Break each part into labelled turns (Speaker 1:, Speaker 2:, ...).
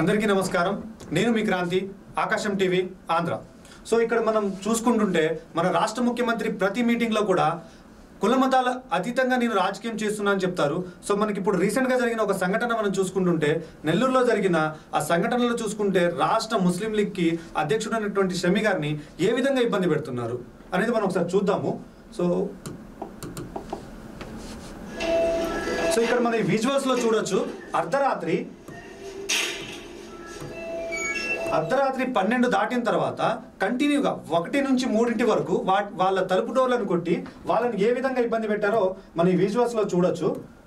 Speaker 1: అందరికీ నమస్కారం నేను మీ క్రాంతి ఆకాశం టీవీ ఆంధ్ర సో ఇక్కడ మనం చూసుకుంటుంటే మన రాష్ట్ర ముఖ్యమంత్రి ప్రతి మీటింగ్లో కూడా కుల మతాల అతీతంగా నేను రాజకీయం చేస్తున్నా అని చెప్తారు సో మనకి ఇప్పుడు రీసెంట్గా జరిగిన ఒక సంఘటన మనం చూసుకుంటుంటే నెల్లూరులో జరిగిన ఆ సంఘటనలో చూసుకుంటే రాష్ట్ర ముస్లిం లీగ్కి అధ్యక్షుడైనటువంటి షమి గారిని ఏ విధంగా ఇబ్బంది పెడుతున్నారు అనేది మనం ఒకసారి చూద్దాము సో సో ఇక్కడ మన ఈ విజువల్స్ లో చూడొచ్చు అర్ధరాత్రి అర్ధరాత్రి పన్నెండు దాటిన తర్వాత కంటిన్యూగా ఒకటి నుంచి మూడింటి వరకు వా వాళ్ళ తలుపు డోర్లను కొట్టి వాళ్ళని ఏ విధంగా ఇబ్బంది పెట్టారో మన ఈ విజువల్స్ లో చూడొచ్చు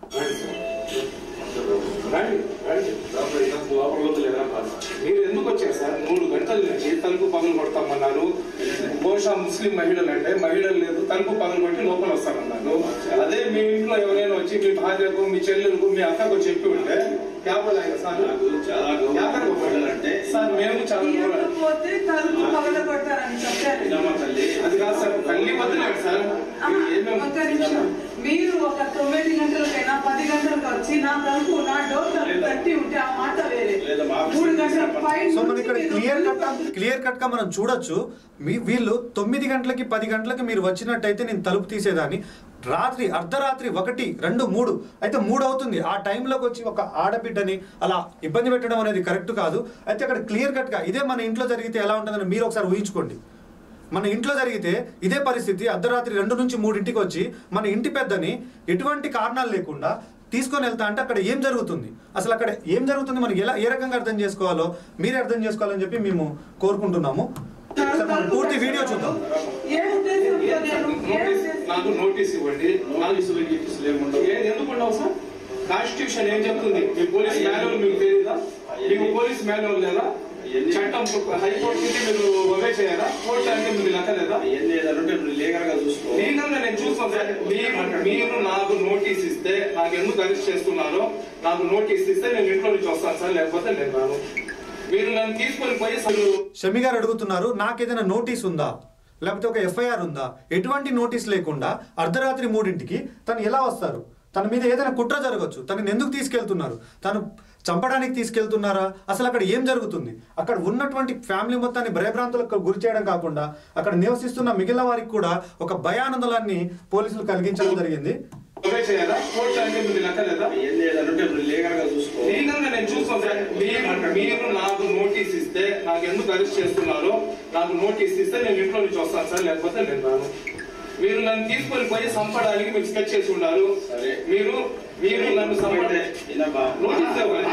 Speaker 2: రండి, రండి. లోపలికి రా, లోపల వదిలేరా? మీరు ఎందుకు వచ్చారు సార్ మూడు గంటల నుంచి తలుపు పగలు కొడతామన్నారు బహుశా ముస్లిం మహిళలు అంటే మహిళలు లేదు తలుపు పగలు కొట్టి లోపల వస్తామన్నారు అదే మీ ఇంట్లో ఎవరైనా వచ్చి మీ భార్యకు మీ చెల్లెలకు మీ అక్కకు చెప్పి ఉంటే క్యాబుల్ ఆయన సార్
Speaker 3: చాలా
Speaker 2: యాభై
Speaker 3: గౌరవం అంటే
Speaker 2: సార్ మేము చాలా గౌరవం.
Speaker 4: పోతే తలుపు పగల కొట్టారని చెప్పారు
Speaker 3: నిజమా తల్లి
Speaker 2: అది కాదు సార్ తల్లి వదిలేదు సార్
Speaker 4: అమ్మ,
Speaker 2: మీరు ఏమేమి
Speaker 4: ఒక్క నిమిషం మీరు ఒక తొమ్మిది గంటలకైనా పది గంటలకు వచ్చి నా తలుపు నా డోర్ తలుపు తట్టి ఉంటే ఆ మాట వేరే
Speaker 3: లేదా మా
Speaker 4: మూడు గంటల పై
Speaker 1: సో మన ఇక్కడ
Speaker 4: నుంచి
Speaker 1: క్లియర్
Speaker 4: మీరు
Speaker 1: కట్ క్లియర్ కట్ గా మనం చూడొచ్చు మీ వీళ్ళు తొమ్మిది గంటలకి పది గంటలకి మీరు వచ్చినట్టయితే నేను తలుపు తీసేదాన్ని రాత్రి అర్ధరాత్రి ఒకటి రెండు మూడు అయితే మూడు అవుతుంది ఆ టైంలోకి వచ్చి ఒక ఆడబిడ్డని అలా ఇబ్బంది పెట్టడం అనేది కరెక్ట్ కాదు అయితే అక్కడ క్లియర్ కట్ గా ఇదే మన ఇంట్లో జరిగితే ఎలా ఉంటుందని మీరు ఒకసారి ఊహించుకోండి మన ఇంట్లో జరిగితే ఇదే పరిస్థితి అర్ధరాత్రి రెండు నుంచి మూడింటికి వచ్చి మన ఇంటి పెద్దని ఎటువంటి కారణాలు లేకుండా తీసుకొని వెళ్తా అంటే అక్కడ ఏం జరుగుతుంది అసలు అక్కడ ఏం జరుగుతుంది మనం ఎలా ఏ రకంగా అర్థం చేసుకోవాలో మీరే అర్థం చేసుకోవాలని చెప్పి మేము కోరుకుంటున్నాము ఒకసారి మనం పూర్తి వీడియో చూద్దాం
Speaker 4: ఏ ఉద్దేశంతో
Speaker 2: ఏ
Speaker 4: నేను
Speaker 2: సార్,
Speaker 4: ఏ
Speaker 2: నోటీస్
Speaker 4: ఉద్దేశం-
Speaker 2: నాకు నోటీస్ ఇవ్వండి
Speaker 3: నోటీసులు గీటీసులు ఏముండవు
Speaker 2: ఏ- ఎందుకు ఉండవు సార్ కాన్స్టిట్యూషన్ ఏం చెప్తుంది మీ పోలీస్ మాన్యువల్ మీకు తెలియదా మీకు పోలీస్ మాన్యువల్ లేదా
Speaker 3: ఎన్ని-
Speaker 2: చట్టం హైకోర్టు నుంచి మీరు ఒబే చేయాలా కోర్టు అంటే మీరు లెక్కలేదా
Speaker 3: ఎన్ని ఏదైనా ఉంటే ఇప్పుడు లీగల్ గా చూసుకో
Speaker 2: లీగల్గా నేను చూస్తాను సార్ మీరు మీరు నాకు నోటీస్ ఇస్తే నాకు ఎందుకు అరెస్ట్ చేస్తున్నారో నాకు నోటీస్ ఇస్తే నేను ఇంట్లో నుంచి వస్తాను సార్ లేకపోతే నేను రాను మీరు నన్ను తీసుకొని పోయి అసలు
Speaker 1: షమి గారు అడుగుతున్నారు నాకేదైనా నోటీస్ ఉందా లేకపోతే ఒక ఎఫ్ఐఆర్ ఉందా ఎటువంటి నోటీస్ లేకుండా అర్ధరాత్రి మూడింటికి తను ఎలా వస్తారు తన మీద ఏదైనా కుట్ర జరగచ్చు తనని ఎందుకు తీసుకెళ్తున్నారు తను చంపడానికి తీసుకెళ్తున్నారా అసలు అక్కడ ఏం జరుగుతుంది అక్కడ ఉన్నటువంటి ఫ్యామిలీ మొత్తాన్ని భయభ్రాంతులకు గురి చేయడం కాకుండా అక్కడ నివసిస్తున్న మిగిలిన వారికి కూడా ఒక భయానందలాన్ని పోలీసులు కలిగించడం జరిగింది
Speaker 2: ఒబే చేయాలా కోర్టు అంటే మీరు లెక్కలేదా
Speaker 3: ఎన్ని ఏదైనా ఉంటే ఇప్పుడు లీగల్ గా చూసుకో
Speaker 2: లీగల్గా నేను చూస్తాను సార్ మీరు మీరు నాకు నోటీస్ ఇస్తే నాకు ఎందుకు అరెస్ట్ చేస్తున్నారో నాకు నోటీస్ ఇస్తే నేను ఇంట్లో నుంచి వస్తాను సార్ లేకపోతే నేను రాను మీరు నన్ను తీసుకొని పోయి చంపడానికి మీరు స్కెచ్ చేసి ఉన్నారు
Speaker 3: సరే.
Speaker 2: మీరు మీరు నన్ను చంపండి
Speaker 3: వినమ్మా.
Speaker 2: నోటీస్ ఇవ్వాలి.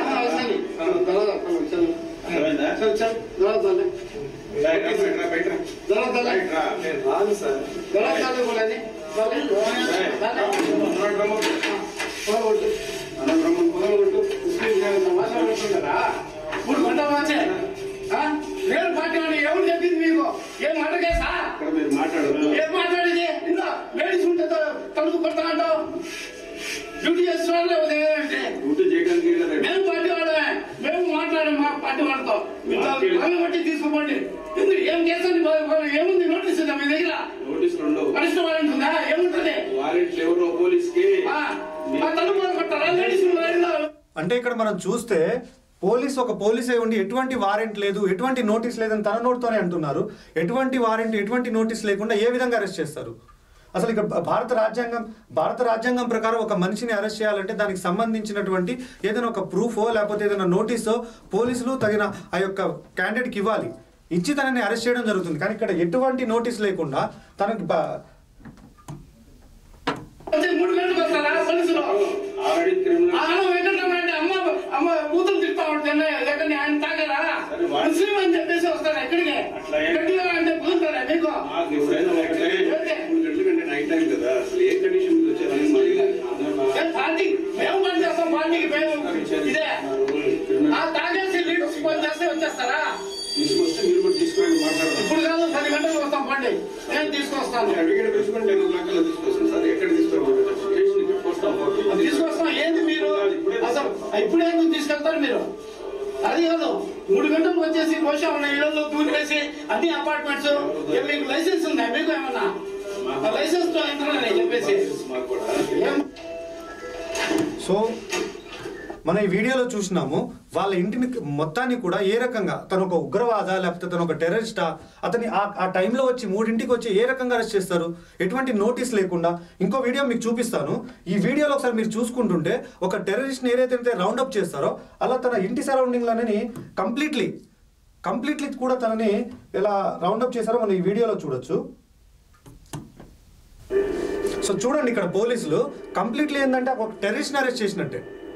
Speaker 3: అర్థమైందా
Speaker 2: బయట రా, బయట రా. బయట రా. నేను రాను సార్
Speaker 5: నేను పార్టీ వాడిని ఎవరు చెప్పింది మీకు ఏం అడగేసా
Speaker 3: ఇక్కడ మీరు మాట్లాడరు
Speaker 5: ఏం మాట్లాడేది ఇంకా లేడీస్ ఉంటే త- తలుపు కొడతానంటావు డ్యూటీ చేస్తున్నాడు అంటే
Speaker 3: డ్యూటీ చేయడానికి కదా
Speaker 5: మేము పార్టీ వాడమే మేము మాట్లాడాం మా పార్టీ వాళ్ళతో వాళ్ళు బట్టి తీసుకోండి ఎందుకు ఏం చేస్తాను ఏముంది నోటీస్ ఉందా మీ దగ్గర
Speaker 3: నోటీసులు ఉండవు
Speaker 5: పరిస్థితి వారెంట్ ఉందా ఏముంటుంది
Speaker 3: వారెంట్లు ఎవరో పోలీస్ కి
Speaker 5: ఆ, మా తలుపు కొట్టారా లేడీస్ ఉన్నారు
Speaker 1: అంటే ఇక్కడ మనం చూస్తే పోలీస్ ఒక పోలీసే ఉండి ఎటువంటి వారెంట్ లేదు ఎటువంటి నోటీస్ లేదని తన నోటితోనే అంటున్నారు ఎటువంటి వారెంట్ ఎటువంటి నోటీస్ లేకుండా ఏ విధంగా అరెస్ట్ చేస్తారు అసలు ఇక్కడ భ- భారత రాజ్యాంగం భారత రాజ్యాంగం ప్రకారం ఒక మనిషిని అరెస్ట్ చేయాలంటే దానికి సంబంధించినటువంటి ఏదైనా ఒక ప్రూఫో లేకపోతే ఏదైనా నోటీసో పోలీసులు తగిన ఆ యొక్క క్యాండిడేట్కి ఇవ్వాలి ఇచ్చి తనని అరెస్ట్ చేయడం జరుగుతుంది కానీ ఇక్కడ ఎటువంటి నోటీస్ లేకుండా తనకి బ-
Speaker 5: వచ్చి మూడు గంటలకు వస్తారా పోలీసులు
Speaker 3: ఆల్రెడీ క్రిమినల్
Speaker 5: ఆయన వెంకటరమణ అంటే అమ్మ అమ్మ కూతురు తిడతా ఉంటే ఎక్కడ ఆయన తాగారా
Speaker 3: సరే, వాడు-
Speaker 5: ముస్లిం అని చెప్పేసి వస్తారా ఎక్కడికి
Speaker 3: అట్లా ఏం-
Speaker 5: గట్టిగా అంటే కుదురుతారా మీకు
Speaker 3: మాకు ఎప్పుడైనా ఒకటే
Speaker 5: ఓకే.
Speaker 3: మూడు గంటల కంటే నైట్ టైం కదా అసలు ఏ కండిషన్ మీద వచ్చారని మళ్ళీ
Speaker 5: ఏ పార్టీ మేము పని చేస్తాం పార్టీకి మేము ఇదే ఆ తాగేసి లీడర్స్ పని చేస్తే వచ్చేస్తారా
Speaker 3: తీసుకొస్తే మీరు కూడా తీసుకొని మాట్లాడారు
Speaker 5: ఇప్పుడు కాదు పది గంటలకు వస్తాం పండి నేను తీసుకొస్తాను
Speaker 3: అడిగిన తీసుకుంటే టెన్ ఓ క్లాక్ అలా తీసుకొస్తాం సార్ ఎక్కడ తీసుకోవాలి స్టేషన్కి పోస్తాం
Speaker 5: తీసుకొస్తాం ఏంది మీరు అసలు ఇప్పుడు ఎందుకు తీసుకెళ్తారు మీరు అది కాదు మూడు గంటలకు వచ్చేసి బహుశా ఉన్న ఇళ్లలో దూరేసి అన్ని అపార్ట్మెంట్స్ ఏ మీకు లైసెన్స్ ఉందా మీకు ఏమన్నా ఆ లైసెన్స్ తో ఎంతనే చెప్పేసి
Speaker 3: మాకు కూడా
Speaker 5: ఏం
Speaker 1: సో మన ఈ వీడియోలో చూసినాము వాళ్ళ ఇంటిని మొత్తాన్ని కూడా ఏ రకంగా తను ఒక ఉగ్రవాద లేకపోతే తను ఒక టెర్రరిస్టా అతని ఆ ఆ టైంలో వచ్చి మూడింటికి వచ్చి ఏ రకంగా అరెస్ట్ చేస్తారు ఎటువంటి నోటీస్ లేకుండా ఇంకో వీడియో మీకు చూపిస్తాను ఈ వీడియోలో ఒకసారి మీరు చూసుకుంటుంటే ఒక టెర్రరిస్ట్ ఏదైతే రౌండ్ అప్ చేస్తారో అలా తన ఇంటి సరౌండింగ్లోనే కంప్లీట్లీ కంప్లీట్లీ కూడా తనని ఎలా రౌండ్ అప్ చేశారో మనం ఈ వీడియోలో చూడొచ్చు సో చూడండి ఇక్కడ పోలీసులు కంప్లీట్లీ ఏంటంటే ఒక టెర్రరిస్ట్ అరెస్ట్ చేసినట్టే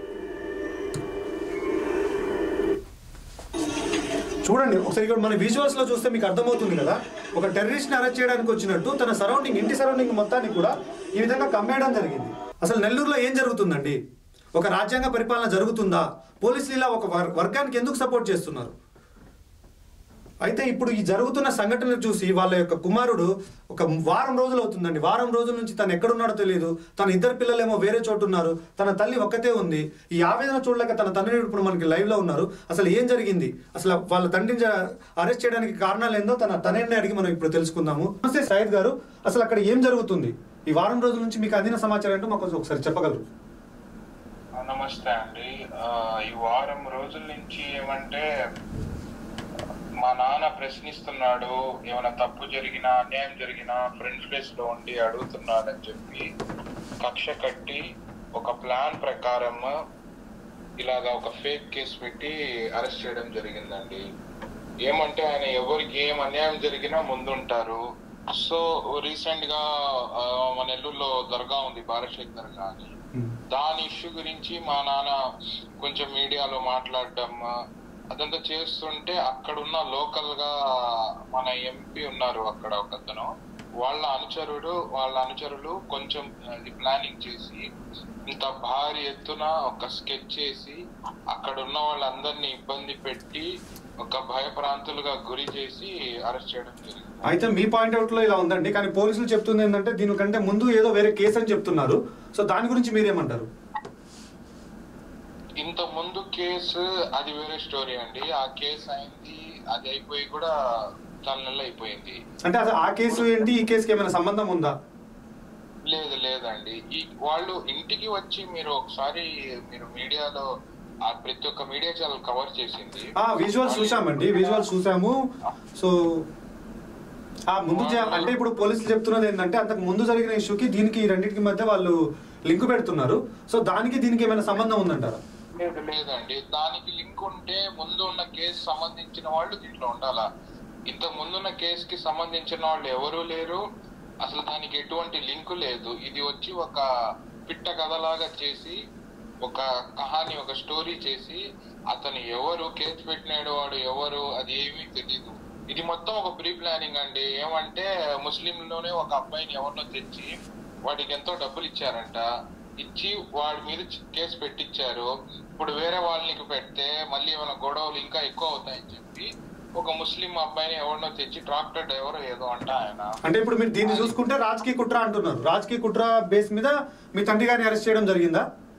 Speaker 1: చూడండి ఒకసారి ఇక్కడ మన విజువల్స్ లో చూస్తే మీకు అర్థమవుతుంది కదా ఒక టెర్రరిస్ట్ ని అరెస్ట్ చేయడానికి వచ్చినట్టు తన సరౌండింగ్ ఇంటి సరౌండింగ్ మొత్తాన్ని కూడా ఈ విధంగా కమ్మేయడం జరిగింది అసలు నెల్లూరులో ఏం జరుగుతుందండి ఒక రాజ్యాంగ పరిపాలన జరుగుతుందా పోలీసులు ఇలా ఒక వర్- వర్గానికి ఎందుకు సపోర్ట్ చేస్తున్నారు అయితే ఇప్పుడు ఈ జరుగుతున్న సంఘటనలు చూసి వాళ్ళ యొక్క కుమారుడు ఒక వారం రోజులు అవుతుందండి వారం రోజుల నుంచి తను ఎక్కడున్నాడో తెలియదు తన ఇద్దరు పిల్లలేమో వేరే చోటు ఉన్నారు తన తల్లి ఒక్కతే ఉంది ఈ ఆవేదన చూడలేక తన తండ్రి ఇప్పుడు మనకి లైవ్ లో ఉన్నారు అసలు ఏం జరిగింది అసలు వాళ్ళ తండ్రిని అరెస్ట్ చేయడానికి కారణాలు ఏందో తన తనని అడిగి మనం ఇప్పుడు తెలుసుకుందాము నమస్తే సయ్యద్ గారు అసలు అక్కడ ఏం జరుగుతుంది ఈ వారం రోజుల నుంచి మీకు అందిన సమాచారం ఏంటో మాకు ఒకసారి చెప్పగలరు
Speaker 6: ఆ, నమస్తే అండి ఆ, ఈ వారం రోజుల నుంచి ఏమంటే మా నాన్న ప్రశ్నిస్తున్నాడు ఏమైనా తప్పు జరిగినా అన్యాయం జరిగినా ఫ్రెండ్స్ ప్లేస్ లో ఉండి అడుగుతున్నాడని చెప్పి కక్ష కట్టి ఒక ప్లాన్ ప్రకారం ఇలాగా ఒక ఫేక్ కేసు పెట్టి అరెస్ట్ చేయడం జరిగిందండి ఏమంటే ఆయన ఎవరికి ఏం అన్యాయం జరిగినా ముందుంటారు సో రీసెంట్ గా ఆ, మన నెల్లూరులో దర్గా ఉంది బాలశేఖర్ దర్గా అని దాని ఇష్యూ గురించి మా నాన్న కొంచెం మీడియాలో మాట్లాడడం అదంతా చేస్తుంటే అక్కడున్న లోకల్ గా మన ఎంపీ ఉన్నారు అక్కడ ఒకతను వాళ్ళ అనుచరుడు వాళ్ళ అనుచరులు కొంచెం అది ప్లానింగ్ చేసి ఇంత భారీ ఎత్తున ఒక స్కెచ్ చేసి అక్కడ ఉన్న వాళ్ళందరినీ ఇబ్బంది పెట్టి ఒక భయప్రాంతులుగా గురి చేసి అరెస్ట్ చేయడం జరిగింది
Speaker 1: అయితే మీ పాయింట్ అవుట్ లో ఇలా ఉందండి కానీ పోలీసులు చెప్తుంది ఏంటంటే దీనికంటే ముందు ఏదో వేరే కేసు అని చెప్తున్నారు సో దాని గురించి మీరేమంటారు
Speaker 6: ఇంత ముందు కేసు అది వేరే స్టోరీ అండి ఆ కేసు అయింది అది అయిపోయి కూడా చాలా నెలలు అయిపోయింది
Speaker 1: అంటే అసలు ఆ కేసు ఏంటి ఈ కేసుకి ఏమైనా సంబంధం ఉందా
Speaker 6: లేదు లేదండి ఈ వాళ్ళు ఇంటికి వచ్చి మీరు ఒకసారి మీరు మీడియాలో ఆ ప్రతి ఒక్క మీడియా ఛానల్ కవర్ చేసింది
Speaker 1: ఆ విజువల్స్ చూసామండి విజువల్స్ చూసాము సో ఆ ముందు చే- అంటే ఇప్పుడు పోలీసులు చెప్తున్నది ఏంటంటే అంతకు ముందు జరిగిన ఇష్యూకి దీనికి ఈ రెండింటికి మధ్య వాళ్ళు లింక్ పెడుతున్నారు సో దానికి దీనికి ఏమైనా సంబంధం ఉందంటారా
Speaker 6: లేదు లేదండి దానికి లింక్ ఉంటే ముందు ఉన్న కేసు సంబంధించిన వాళ్ళు దీంట్లో ఉండాలా ఇంత ముందున్న కేసుకి సంబంధించిన వాళ్ళు ఎవరూ లేరు అసలు దానికి ఎటువంటి లింక్ లేదు ఇది వచ్చి ఒక పిట్ట కథలాగా చేసి ఒక కహాని ఒక స్టోరీ చేసి అతను ఎవరు కేసు పెట్టినాడు వాడు ఎవరు అది ఏమీ తెలీదు ఇది మొత్తం ఒక ప్రీ ప్లానింగ్ అండి ఏమంటే ముస్లింలోనే ఒక అబ్బాయిని ఎవరినో తెచ్చి వాడికి ఎంతో డబ్బులు ఇచ్చారంట ఇచ్చి వాడి మీద చి- కేసు పెట్టించారు ఇప్పుడు వేరే వాళ్ళకి పెడితే మళ్ళీ ఏమైనా గొడవలు ఇంకా ఎక్కువ అవుతాయని చెప్పి ఒక ముస్లిం అబ్బాయిని ఎవరినో తెచ్చి ట్రాక్టర్ డ్రైవర్ ఏదో అంట ఆయన
Speaker 1: అంటే ఇప్పుడు మీరు దీన్ని చూసుకుంటే రాజకీయ కుట్ర అంటున్నారు రాజకీయ కుట్ర బేస్ మీద మీ తండ్రి గారిని అరెస్ట్ చేయడం జరిగిందా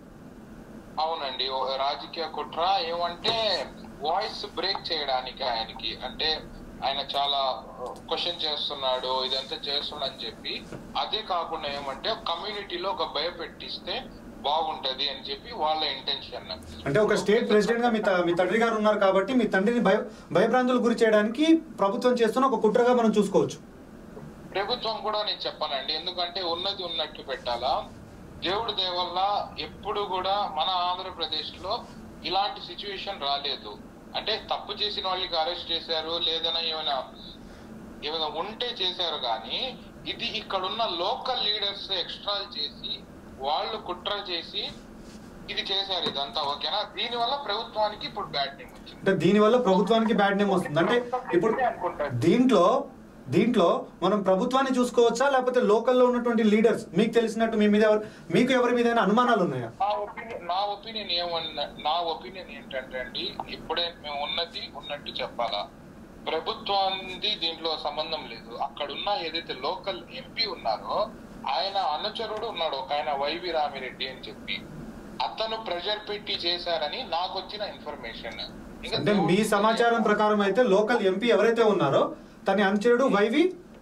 Speaker 6: అవునండి ఓ రాజకీయ కుట్ర ఏమంటే వాయిస్ బ్రేక్ చేయడానికి ఆయనకి అంటే ఆయన చాలా క్వశ్చన్ చేస్తున్నాడు ఇదంతా చేస్తున్నాడు అని చెప్పి అదే కాకుండా ఏమంటే కమ్యూనిటీలో ఒక భయపెట్టిస్తే బాగుంటది అని చెప్పి వాళ్ళ ఇంటెన్షన్
Speaker 1: అంటే ఒక స్టేట్ ప్రెసిడెంట్ గా మీ త- మీ తండ్రి గారు ఉన్నారు కాబట్టి మీ తండ్రిని భయ భయభ్రాంతులు గురి చేయడానికి ప్రభుత్వం చేస్తున్న ఒక కుట్రగా మనం చూసుకోవచ్చు
Speaker 6: ప్రభుత్వం కూడా నేను చెప్పానండి ఎందుకంటే ఉన్నది ఉన్నట్టు పెట్టాలా దేవుడి దేవల్ల ఎప్పుడు కూడా మన ఆంధ్రప్రదేశ్ లో ఇలాంటి సిచ్యువేషన్ రాలేదు అంటే తప్పు చేసిన వాళ్ళకి అరెస్ట్ చేశారు లేదన్నా ఏమైనా ఏమైనా ఉంటే చేశారు కానీ ఇది ఇక్కడున్న లోకల్ లీడర్స్ ఎక్స్ట్రా చేసి వాళ్ళు కుట్ర చేసి ఇది చేశారు ఇదంతా ఓకేనా దీని వల్ల ప్రభుత్వానికి ఇప్పుడు బ్యాడ్ నేమ్ వచ్చింది
Speaker 1: అంటే దీనివల్ల ప్రభుత్వానికి బ్యాడ్ నేమ్ వస్తుంది అంటే ఇప్పుడు దీంట్లో దీంట్లో మనం ప్రభుత్వాన్ని చూసుకోవచ్చా లేకపోతే లోకల్లో ఉన్నటువంటి లీడర్స్ మీకు తెలిసినట్టు మీ మీద ఎవరు మీకు ఎవరి మీద అనుమానాలు ఉన్నాయా
Speaker 6: నా ఒపీనియన్ నా ఒపీనియన్ ఏమన్నా నా ఒపీనియన్ ఏంటంటే అండి ఇప్పుడే మేము ఉన్నది ఉన్నట్టు చెప్పాలా ప్రభుత్వానికి దీంట్లో సంబంధం లేదు అక్కడ ఉన్న ఏదైతే లోకల్ ఎంపీ ఉన్నారో ఆయన అనుచరుడు ఉన్నాడు ఒక ఆయన వైవి రామిరెడ్డి అని చెప్పి అతను ప్రెషర్ పెట్టి చేశారని నాకు వచ్చిన ఇన్ఫర్మేషన్ ఇంకా
Speaker 1: అంటే మీ సమాచారం ప్రకారం అయితే లోకల్ ఎంపీ ఎవరైతే ఉన్నారో తన అనుచరుడు YV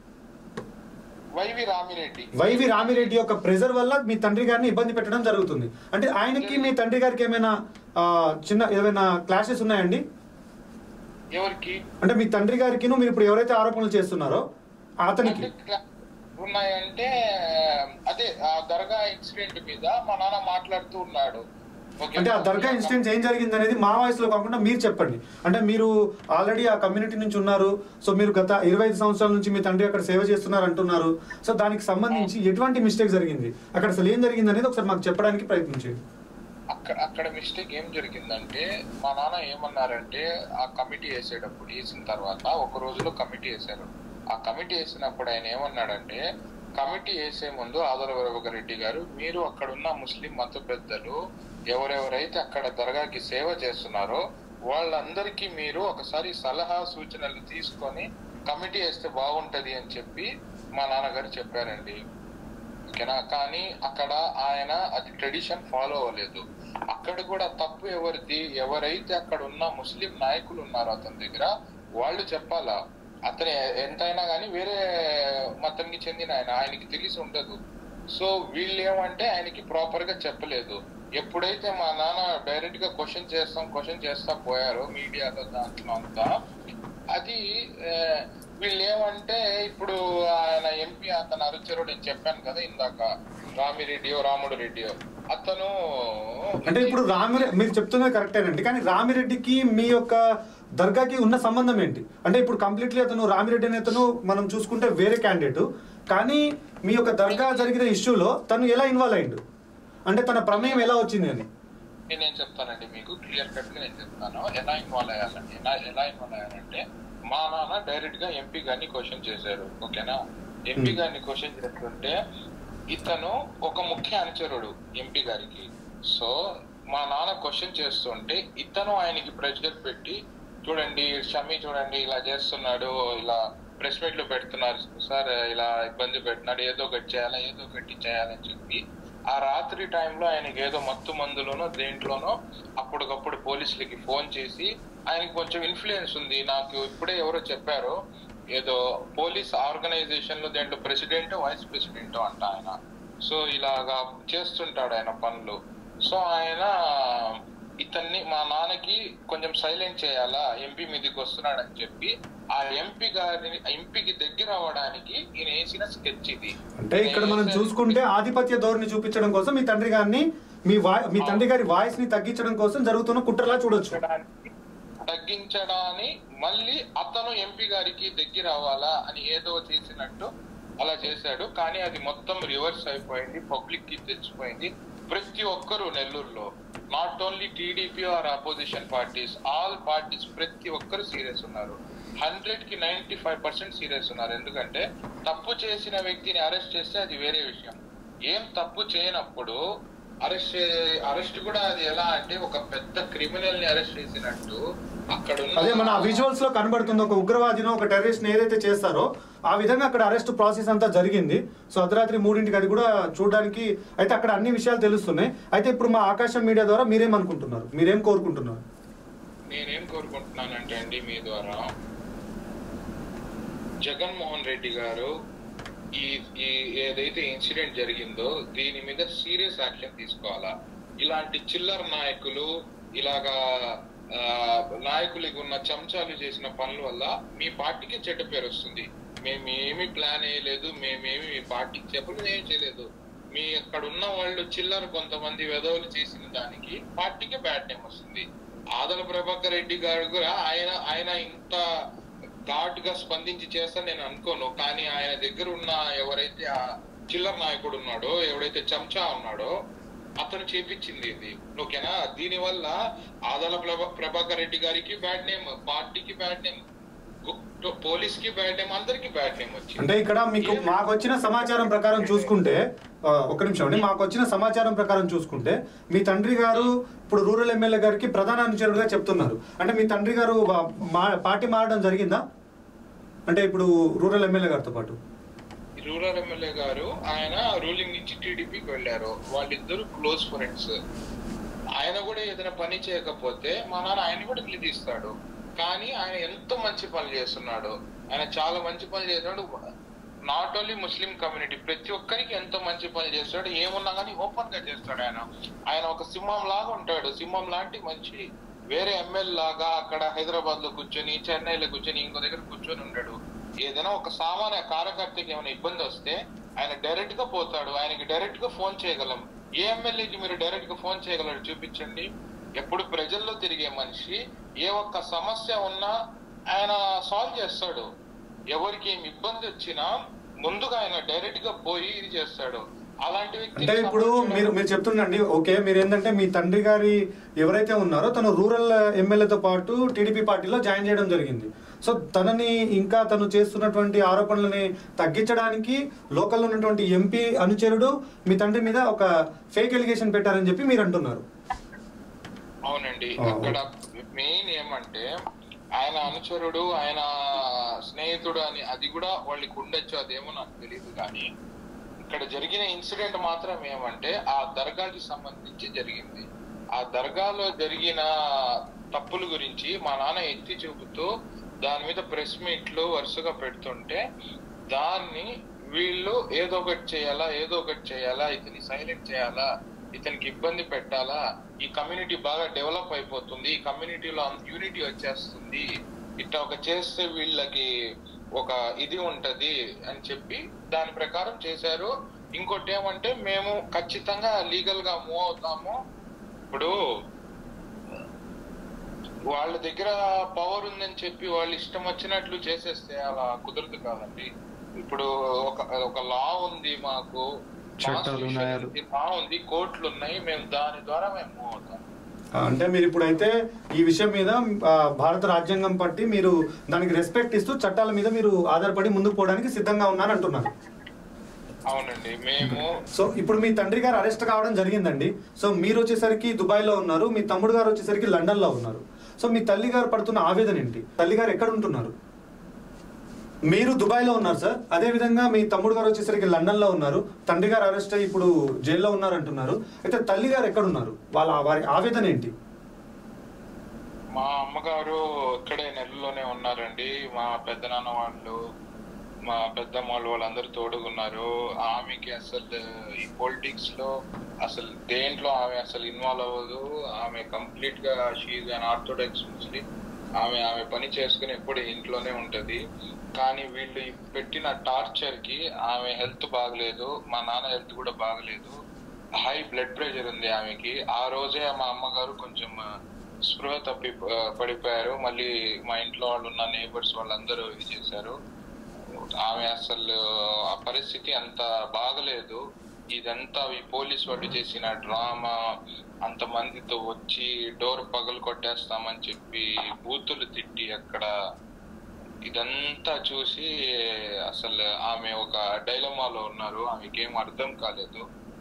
Speaker 6: YV Ramireddy
Speaker 1: YV Ramireddy యొక్క ప్రెజర్ వల్ల మీ తండ్రి గారిని ఇబ్బంది పెట్టడం జరుగుతుంది అంటే ఆయనకి మీ తండ్రి గారికి ఏమైనా ఆ, చిన్న ఏమైనా క్లాషెస్ ఉన్నాయండి
Speaker 6: ఎవరికి
Speaker 1: అంటే మీ తండ్రి గారికి మీరు ఇప్పుడు ఎవరైతే ఆరోపణలు చేస్తున్నారో అతనికి
Speaker 6: ఉన్నాయంటే అదే ఆ దర్గా ఇన్సిడెంట్ మీద మా నాన్న మాట్లాడుతూ ఉన్నాడు ఓకే.
Speaker 1: అంటే ఆ దర్గా ఇన్సిడెంట్స్ ఏం జరిగింది అనేది మా వాయిస్లో కాకుండా మీరు చెప్పండి అంటే మీరు ఆల్రెడీ ఆ కమ్యూనిటీ నుంచి ఉన్నారు సో మీరు గత ఇరవై ఐదు సంవత్సరాల నుంచి మీ తండ్రి అక్కడ సేవ చేస్తున్నారు అంటున్నారు సో దానికి సంబంధించి ఎటువంటి మిస్టేక్ జరిగింది అక్కడ అసలు ఏం జరిగింది అనేది ఒకసారి మాకు చెప్పడానికి ప్రయత్నించండి
Speaker 6: అక్కడ అక్కడ మిస్టేక్ ఏం జరిగిందంటే మా నాన్న ఏమన్నారంటే ఆ కమిటీ వేసేటప్పుడు వేసిన తర్వాత ఒక రోజులో కమిటీ వేశారు ఆ కమిటీ వేసినప్పుడు ఆయన ఏమన్నాడంటే కమిటీ వేసే ముందు ఆదర రెడ్డి గారు మీరు అక్కడ ఉన్న ముస్లిం మత పెద్దలు ఎవరెవరైతే అక్కడ దర్గాకి సేవ చేస్తున్నారో వాళ్ళందరికీ మీరు ఒకసారి సలహా సూచనలు తీసుకొని కమిటీ వేస్తే బాగుంటది అని చెప్పి మా నాన్నగారు చెప్పారండి ఓకేనా కానీ అక్కడ ఆయన అది ట్రెడిషన్ ఫాలో అవ్వలేదు అక్కడ కూడా తప్పు ఎవరిది ఎవరైతే అక్కడ ఉన్న ముస్లిం నాయకులు ఉన్నారో అతని దగ్గర వాళ్ళు చెప్పాలా అతను ఎంతైనా కానీ వేరే మతానికి చెందిన ఆయన ఆయనకి తెలిసి ఉండదు సో వీళ్ళు ఏమంటే ఆయనకి ప్రాపర్ గా చెప్పలేదు ఎప్పుడైతే మా నాన్న డైరెక్ట్ గా క్వశ్చన్ చేస్తాం క్వశ్చన్ చేస్తా పోయారో మీడియాలో దాంట్లో అంతా అది ఆ, వీళ్ళు ఏమంటే ఇప్పుడు ఆయన ఎంపీ అతను అరుచరుడు నేను చెప్పాను కదా ఇందాక రామిరెడ్డియో రాముడు రెడ్డియో అతను
Speaker 1: అంటే ఇప్పుడు రామిరెడ్డి మీరు చెప్తున్నది కరెక్టేనండి కానీ రామిరెడ్డికి మీ యొక్క దర్గాకి ఉన్న సంబంధం ఏంటి అంటే ఇప్పుడు కంప్లీట్లీ అతను రామిరెడ్డి అనే అతను మనం చూసుకుంటే వేరే క్యాండిడేట్ కానీ మీ యొక్క దర్గా జరిగిన ఇష్యూలో తను ఎలా ఇన్వాల్వ్ అయ్యిండు అంటే తన ప్రమేయం ఎలా వచ్చింది అని
Speaker 6: నేనేం చెప్తానండి మీకు క్లియర్ కట్ గా నేను చెప్తాను ఎలా ఇన్వాల్వ్ అయ్యాలండి ఎలా ఎలా ఇన్వాల్వ్ అయ్యాలంటే మా నాన్న డైరెక్ట్ గా ఎంపీ గారిని క్వశ్చన్ చేశారు ఓకేనా ఎంపీ
Speaker 1: Hmm.
Speaker 6: గారిని క్వశ్చన్ చేస్తుంటే ఇతను ఒక ముఖ్య అనుచరుడు ఎంపీ గారికి సో మా నాన్న క్వశ్చన్ చేస్తుంటే ఇతను ఆయనకి ప్రెషర్ పెట్టి చూడండి షమి చూడండి ఇలా చేస్తున్నాడు ఇలా ప్రెస్ మీట్లు పెడుతున్నారు సార్ ఇలా ఇబ్బంది పెట్టినాడు ఏదో ఒకటి చేయాలా ఏదో ఒకటి చేయాలని చెప్పి ఆ రాత్రి టైంలో ఆయనకి ఏదో మత్తు మందులోనో దేంట్లోనో అప్పటికప్పుడు పోలీసులకి ఫోన్ చేసి ఆయనకి కొంచెం ఇన్ఫ్లుయెన్స్ ఉంది నాకు ఇప్పుడే ఎవరో చెప్పారు ఏదో పోలీస్ ఆర్గనైజేషన్ లో దేంట్లో ప్రెసిడెంట్ వైస్ ప్రెసిడెంట్ అంట ఆయన సో ఇలాగా చేస్తుంటాడు ఆయన పనులు సో ఆయన ఇతన్ని మా నాన్నకి కొంచెం సైలెంట్ చేయాలా ఎంపీ మీదకి వస్తున్నాడని చెప్పి ఆ ఎంపీ గారిని ఎంపీకి దగ్గర అవ్వడానికి ఈయన వేసిన స్కెచ్ ఇది
Speaker 1: అంటే ఇక్కడ మనం చూసుకుంటే ఆధిపత్య ధోరణి చూపించడం కోసం మీ తండ్రి గారిని మీ వా మీ తండ్రి గారి వాయిస్ ని తగ్గించడం కోసం జరుగుతున్న కుట్రలా చూడొచ్చు
Speaker 6: తగ్గించడానికి తగ్గించడాన్ని మళ్ళీ అతను ఎంపీ గారికి దగ్గర అవ్వాలా అని ఏదో చేసినట్టు అలా చేశాడు కానీ అది మొత్తం రివర్స్ అయిపోయింది పబ్లిక్ కి తెచ్చిపోయింది ప్రతి ఒక్కరు నెల్లూరులో not only TDP or opposition parties all parties ప్రతి ఒక్కరు సీరియస్ ఉన్నారు హండ్రెడ్ కి నైన్టీ ఫైవ్ పర్సెంట్ సీరియస్ ఉన్నారు ఎందుకంటే తప్పు చేసిన వ్యక్తిని అరెస్ట్ చేస్తే అది వేరే విషయం ఏం తప్పు చేయనప్పుడు అరెస్ట్ అరెస్ట్ కూడా అది ఎలా అంటే ఒక పెద్ద క్రిమినల్ ని అరెస్ట్ చేసినట్టు అక్కడ ఉన్న-
Speaker 1: అదే మన విజువల్స్ లో కనబడుతుంది ఒక ఉగ్రవాదిని ఒక టెర్రరిస్ట్ ఏదైతే చేస్తారో ఆ విధంగా అక్కడ అరెస్ట్ ప్రాసెస్ అంతా జరిగింది సో అర్ధరాత్రి మూడింటికి అది కూడా చూడడానికి అయితే అక్కడ అన్ని విషయాలు తెలుస్తున్నాయి అయితే ఇప్పుడు మా ఆకాశం మీడియా ద్వారా మీరేమనుకుంటున్నారు మీరేం కోరుకుంటున్నారు
Speaker 6: నేనేం కోరుకుంటున్నానంటే అండి మీ ద్వారా జగన్మోహన్ రెడ్డి గారు ఈ ఈ ఏదైతే ఇన్సిడెంట్ జరిగిందో దీని మీద సీరియస్ యాక్షన్ తీసుకోవాలా ఇలాంటి చిల్లర నాయకులు ఇలాగా ఆ, నాయకులకి ఉన్న చెంచాలు చేసిన పనుల వల్ల మీ పార్టీకి చెడ్డ పేరు వస్తుంది మేము ఏమి ప్లాన్ వేయలేదు మేమేమి మీ పార్టీకి చెప్పలేదు ఏం చేయలేదు మీ అక్కడ ఉన్న వాళ్ళు చిల్లర కొంతమంది వెధవులు చేసిన దానికి పార్టీకి బ్యాడ్ నేమ్ వస్తుంది ఆదల ప్రభాకర్ రెడ్డి గారు కూడా ఆయన ఆయన ఇంత ఘాట్ గా స్పందించి చేస్తా నేను అనుకోను కానీ ఆయన దగ్గర ఉన్న ఎవరైతే ఆ చిల్లర నాయకుడు ఉన్నాడో ఎవడైతే చెంచా ఉన్నాడో అతను చేపించింది ఇది ఓకేనా దీని వల్ల ఆదల ప్రభా ప్రభాకర్ రెడ్డి గారికి బ్యాడ్ నేమ్ పార్టీకి బ్యాడ్ నేమ్ పోలీస్ కి బ్యాడ్ నేమ్ అందరికి బ్యాడ్ నేమ్ వచ్చింది
Speaker 1: అంటే ఇక్కడ మీకు మాకు వచ్చిన సమాచారం ప్రకారం చూసుకుంటే ఆ, ఒక్క నిమిషం అండి మాకు వచ్చిన సమాచారం ప్రకారం చూసుకుంటే మీ తండ్రి గారు ఇప్పుడు రూరల్ ఎమ్మెల్యే గారికి ప్రధాన అనుచరుడుగా చెప్తున్నారు అంటే మీ తండ్రి గారు వా- మా పార్టీ మారడం జరిగిందా అంటే ఇప్పుడు రూరల్ ఎమ్మెల్యే గారితో పాటు
Speaker 6: రూరల్ ఎమ్మెల్యే గారు ఆయన రూలింగ్ నుంచి టీడీపీకి వెళ్ళారు వాళ్ళిద్దరు క్లోజ్ ఫ్రెండ్స్ ఆయన కూడా ఏదైనా పని చేయకపోతే మా నాన్న ఆయన కూడా నిలదీస్తాడు కానీ ఆయన ఎంతో మంచి పనులు చేస్తున్నాడు ఆయన చాలా మంచి పనులు చేస్తున్నాడు నాట్ ఓన్లీ ముస్లిం కమ్యూనిటీ ప్రతి ఒక్కరికి ఎంతో మంచి పని చేస్తాడు ఏమున్నా కానీ ఓపెన్ గా చేస్తాడు ఆయన ఆయన ఒక సింహం లాగా ఉంటాడు సింహం లాంటి మంచి వేరే ఎమ్మెల్యే లాగా అక్కడ హైదరాబాద్ లో కూర్చొని చెన్నైలో కూర్చొని ఇంకో దగ్గర కూర్చొని ఉంటాడు ఏదైనా ఒక సామాన్య కార్యకర్తకి ఏమైనా ఇబ్బంది వస్తే ఆయన డైరెక్ట్ గా పోతాడు ఆయనకి డైరెక్ట్ గా ఫోన్ చేయగలం ఏ ఎమ్మెల్యేకి మీరు డైరెక్ట్ గా ఫోన్ చేయగలరు చూపించండి ఎప్పుడు ప్రజల్లో తిరిగే మనిషి ఏ ఒక్క సమస్య ఉన్నా ఆయన సాల్వ్ చేస్తాడు ఎవరికి ఏమి ఇబ్బంది వచ్చినా ముందుగా ఆయన డైరెక్ట్ గా పోయి ఇది చేస్తాడు అలాంటి వ్యక్తి
Speaker 1: అంటే ఇప్పుడు మీరు మీరు చెప్తుండండి ఓకే మీరు ఏంటంటే మీ తండ్రి గారి ఎవరైతే ఉన్నారో తను రూరల్ ఎమ్మెల్యేతో పాటు టీడీపీ పార్టీలో జాయిన్ చేయడం జరిగింది సో తనని ఇంకా తను చేస్తున్నటువంటి ఆరోపణలని తగ్గించడానికి లోకల్లో ఉన్నటువంటి ఎంపీ అనుచరుడు మీ తండ్రి మీద ఒక ఫేక్ ఎలిగేషన్ పెట్టారని చెప్పి మీరు అంటున్నారు
Speaker 6: అవునండి
Speaker 1: ఆ,
Speaker 6: అక్కడ మెయిన్ ఏమంటే ఆయన అనుచరుడు ఆయన స్నేహితుడు అని అది కూడా వాళ్ళకి ఉండొచ్చు అదేమో నాకు తెలియదు కానీ ఇక్కడ జరిగిన ఇన్సిడెంట్ మాత్రం ఏమంటే ఆ దర్గాకి సంబంధించి జరిగింది ఆ దర్గాలో జరిగిన తప్పుల గురించి మా నాన్న ఎత్తి చూపుతూ దాని మీద ప్రెస్ మీట్లు వరుసగా పెడుతుంటే దాన్ని వీళ్ళు ఏదో ఒకటి చేయాలా ఏదో ఒకటి చేయాలా ఇతని సైలెంట్ చేయాలా ఇతనికి ఇబ్బంది పెట్టాలా ఈ కమ్యూనిటీ బాగా డెవలప్ అయిపోతుంది ఈ కమ్యూనిటీలో యూనిటీ వచ్చేస్తుంది ఇట్లా ఒక చేస్తే వీళ్ళకి ఒక ఇది ఉంటది అని చెప్పి దాని ప్రకారం చేశారు ఇంకోటి ఏమంటే మేము ఖచ్చితంగా లీగల్ గా మూవ్ అవుతాము ఇప్పుడు వాళ్ళ దగ్గర పవర్ ఉందని చెప్పి వాళ్ళు ఇష్టం వచ్చినట్లు చేసేస్తే అలా కుదరదు కాదండి ఇప్పుడు ఒక ఒక లా ఉంది మాకు
Speaker 7: చట్టాలు ఉన్నాయి.
Speaker 6: లా ఉంది కోర్టులు ఉన్నాయి మేము దాని ద్వారా మేము మూవ్ అవుతాం
Speaker 1: ఆ, అంటే మీరు ఇప్పుడైతే ఈ విషయం మీద ఆ, భారత రాజ్యాంగం పట్టి మీరు దానికి రెస్పెక్ట్ ఇస్తూ చట్టాల మీద మీరు ఆధారపడి ముందుకు పోవడానికి సిద్ధంగా ఉన్నారంటున్నారు
Speaker 6: అవునండి మేము
Speaker 1: సో ఇప్పుడు మీ తండ్రి గారు అరెస్ట్ కావడం జరిగిందండి సో మీరు వచ్చేసరికి దుబాయ్ లో ఉన్నారు మీ తమ్ముడు గారు వచ్చేసరికి లండన్ లో ఉన్నారు సో మీ తల్లి గారు పడుతున్న ఆవేదన ఏంటి తల్లి గారు ఎక్కడ ఉంటున్నారు మీరు దుబాయ్ లో ఉన్నారు సార్ అదే విధంగా మీ తమ్ముడు గారు వచ్చేసరికి లండన్ లో ఉన్నారు తండ్రి గారు అరెస్ట్ అయ్యి ఇప్పుడు జైల్లో ఉన్నారు అంటున్నారు అయితే తల్లి గారు ఎక్కడ ఉన్నారు వాళ్ళ వారి ఆవేదన ఏంటి
Speaker 6: మా అమ్మగారు ఇక్కడే నెల్లూరులోనే ఉన్నారండి మా పెద్దనాన్న వాళ్ళు మా పెద్దమ్మ వాళ్ళు వాళ్ళందరూ తోడుగున్నారు ఆమెకి అసలు ఈ పొలిటిక్స్ లో అసలు దేంట్లో ఆమె అసలు ఇన్వాల్వ్ అవ్వదు ఆమె కంప్లీట్ గా షీజ్ అన్ ఆర్థోడాక్స్ ముస్లిం ఆమె ఆమె పని చేసుకుని ఎప్పుడు ఇంట్లోనే ఉంటది కానీ వీళ్ళు ఈ పెట్టిన టార్చర్ కి ఆమె హెల్త్ బాగలేదు మా నాన్న హెల్త్ కూడా బాగలేదు హై బ్లడ్ ప్రెషర్ ఉంది ఆమెకి ఆ రోజే మా అమ్మగారు కొంచెం ఆ, స్పృహ తప్పి ఆ, పడిపోయారు మళ్ళీ మా ఇంట్లో వాళ్ళు ఉన్న నేబర్స్ వాళ్ళందరూ ఇది చేశారు ఆమె అసలు ఆ పరిస్థితి అంత బాగలేదు ఇదంతా ఈ పోలీస్ వాళ్ళు చేసిన డ్రామా అంత మందితో వచ్చి డోర్ పగలు కొట్టేస్తామని చెప్పి బూతులు తిట్టి అక్కడ ఇదంతా చూసి అసలు ఆమె ఒక డైలమాలో ఉన్నారు ఆమెకి ఏం అర్థం కాలేదు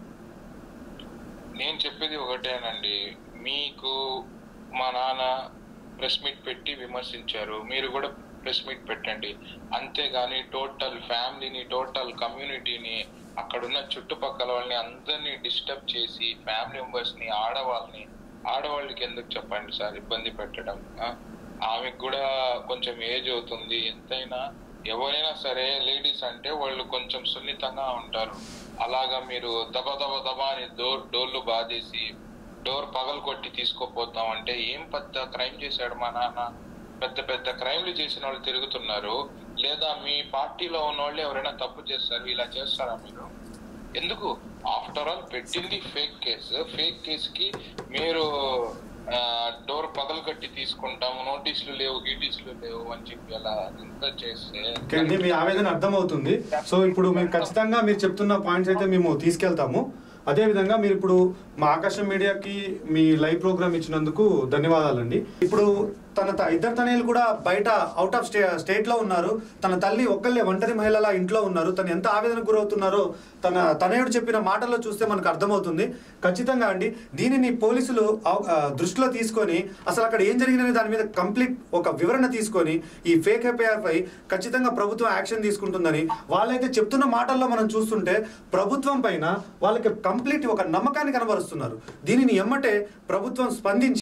Speaker 6: నేను చెప్పేది ఒకటేనండి మీకు మా నాన్న ప్రెస్ మీట్ పెట్టి విమర్శించారు మీరు కూడా ప్రెస్ మీట్ పెట్టండి అంతేగాని టోటల్ ఫ్యామిలీని టోటల్ కమ్యూనిటీని అక్కడున్న చుట్టుపక్కల వాళ్ళని అందరినీ డిస్టర్బ్ చేసి ఫ్యామిలీ మెంబర్స్ ని ఆడవాళ్ళని ఆడవాళ్ళకి ఎందుకు చెప్పండి సార్ ఇబ్బంది పెట్టడం ఆ? ఆమెకు కూడా కొంచెం ఏజ్ అవుతుంది ఎంతైనా ఎవరైనా సరే లేడీస్ అంటే వాళ్ళు కొంచెం సున్నితంగా ఉంటారు అలాగా మీరు దబ దబ దబ అని డోర్ డోర్లు బాధేసి డోర్ పగలు కొట్టి తీసుకోపోతాం అంటే ఏం పెద్ద క్రైమ్ చేశాడు మా నాన్న పెద్ద పెద్ద క్రైమ్లు చేసిన వాళ్ళు తిరుగుతున్నారు లేదా మీ పార్టీలో ఉన్న వాళ్ళు ఎవరైనా తప్పు చేస్తారు ఇలా చేస్తారా మీరు ఎందుకు ఆఫ్టర్ ఆల్ పెట్టింది ఫేక్ కేసు ఫేక్ కేసు కి మీరు డోర్ పగలు కట్టి తీసుకుంటాము నోటీసులు లేవు గీటీసులు లేవు అని చెప్పి అలా ఇంత చేస్తే
Speaker 1: ఓకే అండి మీ ఆవేదన అర్థమవుతుంది సో ఇప్పుడు మీరు ఖచ్చితంగా మీరు చెప్తున్న పాయింట్స్ అయితే మేము తీసుకెళ్తాము అదే విధంగా మీరు ఇప్పుడు మా ఆకాశం మీడియాకి మీ లైవ్ ప్రోగ్రామ్ ఇచ్చినందుకు ధన్యవాదాలండి ఇప్పుడు తన త- ఇద్దరు తనయులు కూడా బయట అవుట్ ఆఫ్ స్టే స్టేట్ లో ఉన్నారు తన తల్లి ఒక్కళ్ళే ఒంటరి మహిళలా ఇంట్లో ఉన్నారు తను ఎంత ఆవేదనకు గురవుతున్నారో తన తనయుడు చెప్పిన మాటల్లో చూస్తే మనకు అర్థమవుతుంది ఖచ్చితంగా అండి దీనిని పోలీసులు అవ- ఆ, దృష్టిలో తీసుకొని అసలు అక్కడ ఏం జరిగిందనే దాని మీద కంప్లీట్ ఒక వివరణ తీసుకొని ఈ ఫేక్ ఎఫ్ఐఆర్ పై ఖచ్చితంగా ప్రభుత్వం యాక్షన్ తీసుకుంటుందని వాళ్ళైతే చెప్తున్న మాటల్లో మనం చూస్తుంటే ప్రభుత్వం పైన వాళ్ళకి కంప్లీట్ ఒక నమ్మకాన్ని కనబరుస్తున్నారు దీనిని ఎమ్మటే ప్రభుత్వం స్పందించి